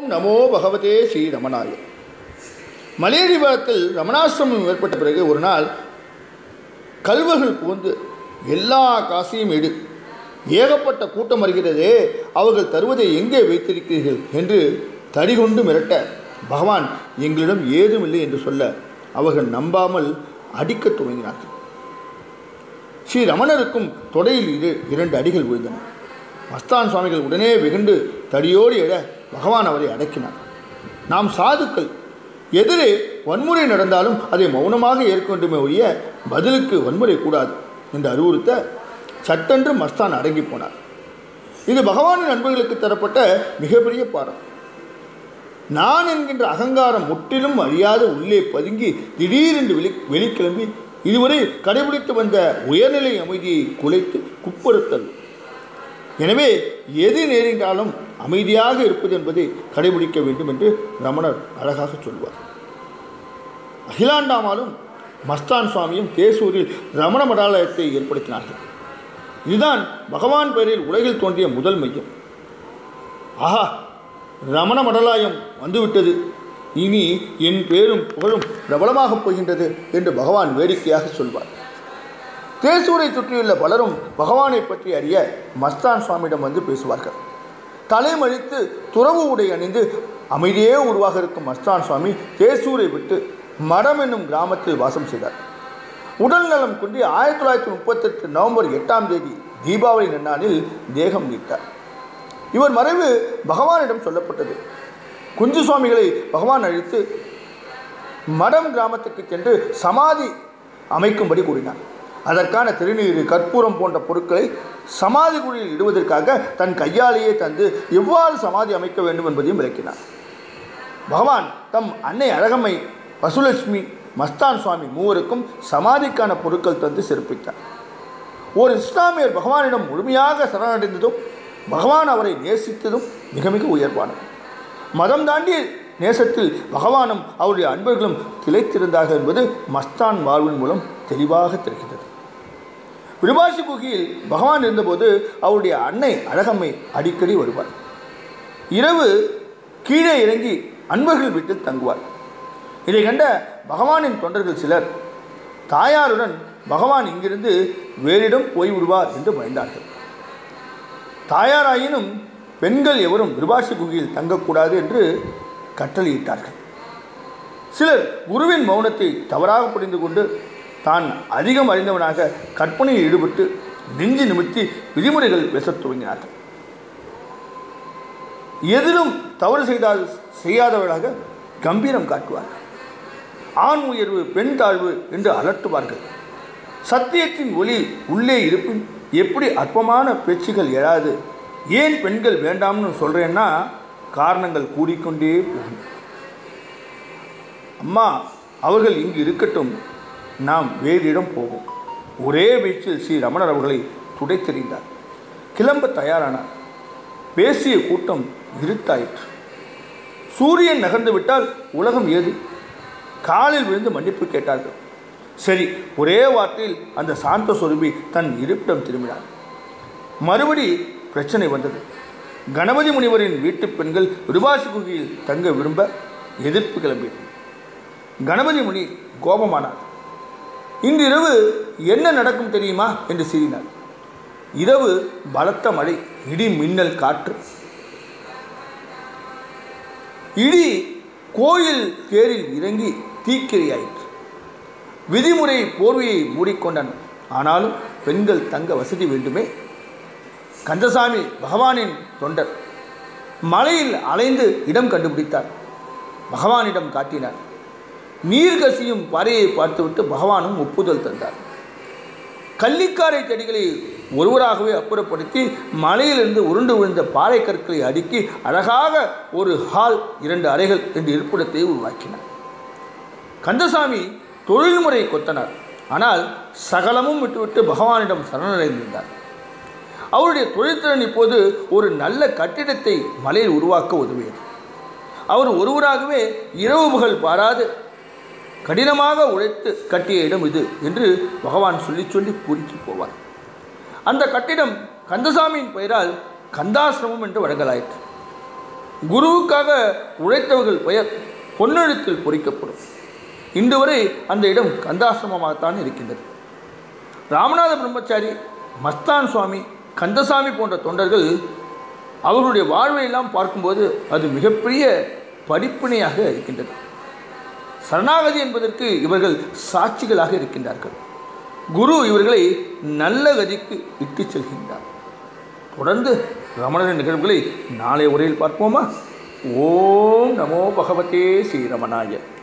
நமோ பகவதே ஸ்ரீ ரமணாய மலையடிவாரத்தில் ரமணாசிரமம் ஏற்பட்ட பிறகு ஒரு நாள் கல்வர்கள் புகுந்து எல்லா காசையும் எடு ஏகப்பட்ட கூட்டம் வருகிறதே அவர்கள் தருவதை எங்கே வைத்திருக்கிறீர்கள் என்று தடிகொண்டு மிரட்ட பகவான் எங்களிடம் ஏதுமில்லை என்று சொல்ல அவர்கள் நம்பாமல் அடிக்கத் துவங்கினார்கள் ஸ்ரீ ரமணருக்கும் தொடையில் இரு இரண்டு அடிகள் விழுந்தன மஸ்தான் சுவாமிகள் உடனே வெகுண்டு தடியோடு எழ பகவான் அவரை அடக்கினார் நாம் சாதுக்கள் எதிரே வன்முறை நடந்தாலும் அதை மௌனமாக ஏற்க வேண்டுமே ஒழிய பதிலுக்கு வன்முறை கூடாது என்று அறிவுறுத்த சட்டென்று மஸ்தான் அடங்கி போனார் இது பகவானின் அன்பர்களுக்கு தரப்பட்ட மிகப்பெரிய பாடம் நான் என்கின்ற அகங்காரம் முற்றிலும் அறியாத உள்ளே பதுங்கி திடீரென்று வெளி வெளிக்கிளம்பி இதுவரை கடைபிடித்து வந்த உயர்நிலை அமைதியை குலைத்து குப்பறுத்தல் எனவே எது நேரிட்டாலும் அமைதியாக இருப்பது என்பதை கடைபிடிக்க வேண்டும் என்று ரமணர் அழகாக சொல்வார் அகிலாண்டாமாலும் மஸ்தான் சுவாமியும் தேசூரில் ரமண மடாலயத்தை ஏற்படுத்தினார்கள் இதுதான் பகவான் பெயரில் உலகில் தோன்றிய முதல் மையம் ஆஹா ரமண மடலாயம் வந்துவிட்டது இனி என் பேரும் புகழும் பிரபலமாகப் போகின்றது என்று பகவான் வேடிக்கையாக சொல்வார் தேசூரை சுற்றியுள்ள பலரும் பகவானை பற்றி அறிய மஸ்தான் சுவாமியிடம் வந்து பேசுவார்கள் தலைமழித்து துறவு உடை அணிந்து அமைதியே உருவாக இருக்கும் மஸ்தான் சுவாமி தேசூரை விட்டு மடம் என்னும் கிராமத்தில் வாசம் செய்தார் உடல் நலம் குன்றி ஆயிரத்தி தொள்ளாயிரத்தி முப்பத்தெட்டு நவம்பர் எட்டாம் தேதி தீபாவளி நன்னாளில் தேகம் நீத்தார் இவர் மறைவு பகவானிடம் சொல்லப்பட்டது குஞ்சு சுவாமிகளை பகவான் அழைத்து மடம் கிராமத்துக்கு சென்று சமாதி அமைக்கும்படி கூறினார் அதற்கான திருநீர் கற்பூரம் போன்ற பொருட்களை சமாதி குழியில் இடுவதற்காக தன் கையாலேயே தந்து எவ்வாறு சமாதி அமைக்க வேண்டும் என்பதையும் விளக்கினார் பகவான் தம் அன்னை அழகம்மை பசுலட்சுமி மஸ்தான் சுவாமி மூவருக்கும் சமாதிக்கான பொருட்கள் தந்து சிறப்பித்தார் ஒரு இஸ்லாமியர் பகவானிடம் முழுமையாக சரணடைந்ததும் பகவான் அவரை நேசித்ததும் மிக மிக உயர்வானது மதம் தாண்டிய நேசத்தில் பகவானும் அவருடைய அன்பர்களும் திளைத்திருந்தார்கள் என்பது மஸ்தான் வாழ்வின் மூலம் தெளிவாக தெரிகிறது விருபாசி குகையில் பகவான் இருந்தபோது அவருடைய அன்னை அழகம்மை அடிக்கடி வருவார் இரவு கீழே இறங்கி அன்பர்கள் வீட்டில் தங்குவார் இதை கண்ட பகவானின் தொண்டர்கள் சிலர் தாயாருடன் பகவான் இங்கிருந்து வேறிடம் போய்விடுவார் என்று பயந்தார்கள் தாயாராயினும் பெண்கள் எவரும் விருபாசி குகையில் தங்கக்கூடாது என்று கட்டளையிட்டார்கள் சிலர் குருவின் மௌனத்தை தவறாக புரிந்து கொண்டு தான் அதிகம் அறிந்தவனாக கற்பனையில் ஈடுபட்டு நெஞ்சு நிமித்தி விதிமுறைகள் பேசத் துவங்கினார்கள் எதிலும் தவறு செய்தால் செய்யாதவர்களாக கம்பீரம் காட்டுவார்கள் ஆண் உயர்வு பெண் தாழ்வு என்று அலட்டுவார்கள் சத்தியத்தின் ஒளி உள்ளே இருப்பின் எப்படி அற்பமான பேச்சுகள் எழாது ஏன் பெண்கள் வேண்டாம்னு சொல்கிறேன்னா காரணங்கள் கூடிக்கொண்டே போகும் அம்மா அவர்கள் இங்கு இருக்கட்டும் நாம் வேறு இடம் போவோம் ஒரே வீச்சில் ஸ்ரீ ரமணர் அவர்களை துடைத்தெறிந்தார் கிளம்ப தயாரானார் பேசிய கூட்டம் இருட்டாயிற்று சூரியன் நகர்ந்து விட்டால் உலகம் ஏது காலில் விழுந்து மன்னிப்பு கேட்டார்கள் சரி ஒரே வார்த்தையில் அந்த சாந்த சொருபி தன் இருப்பிடம் திரும்பினார் மறுபடி பிரச்சனை வந்தது கணபதி முனிவரின் வீட்டு பெண்கள் விருபாசி குகையில் தங்க விரும்ப எதிர்ப்பு கிளம்பியது கணபதி முனி கோபமானார் இன்று இரவு என்ன நடக்கும் தெரியுமா என்று சீறினார் இரவு பலத்த மழை இடி மின்னல் காற்று இடி கோயில் தேரில் இறங்கி தீக்கிரையாயிற்று விதிமுறை போர்வையை மூடிக்கொண்டன ஆனாலும் பெண்கள் தங்க வசதி வேண்டுமே கந்தசாமி பகவானின் தொண்டர் மலையில் அலைந்து இடம் கண்டுபிடித்தார் பகவானிடம் காட்டினார் நீர் கசியும் பாறையை பார்த்துவிட்டு பகவானும் ஒப்புதல் தந்தார் கள்ளிக்காரை செடிகளை ஒருவராகவே அப்புறப்படுத்தி மலையிலிருந்து உருண்டு விழுந்த பாறை கற்களை அடுக்கி அழகாக ஒரு ஹால் இரண்டு அறைகள் என்ற இருப்பிடத்தை உருவாக்கினார் கந்தசாமி தொழில்முறை கொத்தனார் ஆனால் சகலமும் விட்டுவிட்டு பகவானிடம் சரணடைந்திருந்தார் அவருடைய தொழில்திறன் இப்போது ஒரு நல்ல கட்டிடத்தை மலையில் உருவாக்க உதவியது அவர் ஒருவராகவே இரவு பகல் பாராது கடினமாக உழைத்து கட்டிய இடம் இது என்று பகவான் சொல்லி சொல்லி பூரித்து போவார் அந்த கட்டிடம் கந்தசாமியின் பெயரால் கந்தாசிரமம் என்று வழங்கலாயிற்று குருவுக்காக உழைத்தவர்கள் பெயர் பொன்னெழுத்தில் பொறிக்கப்படும் இன்று வரை அந்த இடம் கந்தாசிரமமாகத்தான் இருக்கின்றது ராமநாத பிரம்மச்சாரி மஸ்தான் சுவாமி கந்தசாமி போன்ற தொண்டர்கள் அவர்களுடைய வாழ்வை எல்லாம் பார்க்கும்போது அது மிகப்பெரிய படிப்பினையாக இருக்கின்றது சரணாகதி என்பதற்கு இவர்கள் சாட்சிகளாக இருக்கின்றார்கள் குரு இவர்களை நல்ல கதிக்கு இட்டு செல்கின்றார் தொடர்ந்து ரமணரின் நிகழ்வுகளை நாளை உரையில் பார்ப்போமா ஓம் நமோ பகவதே ஸ்ரீரமணாய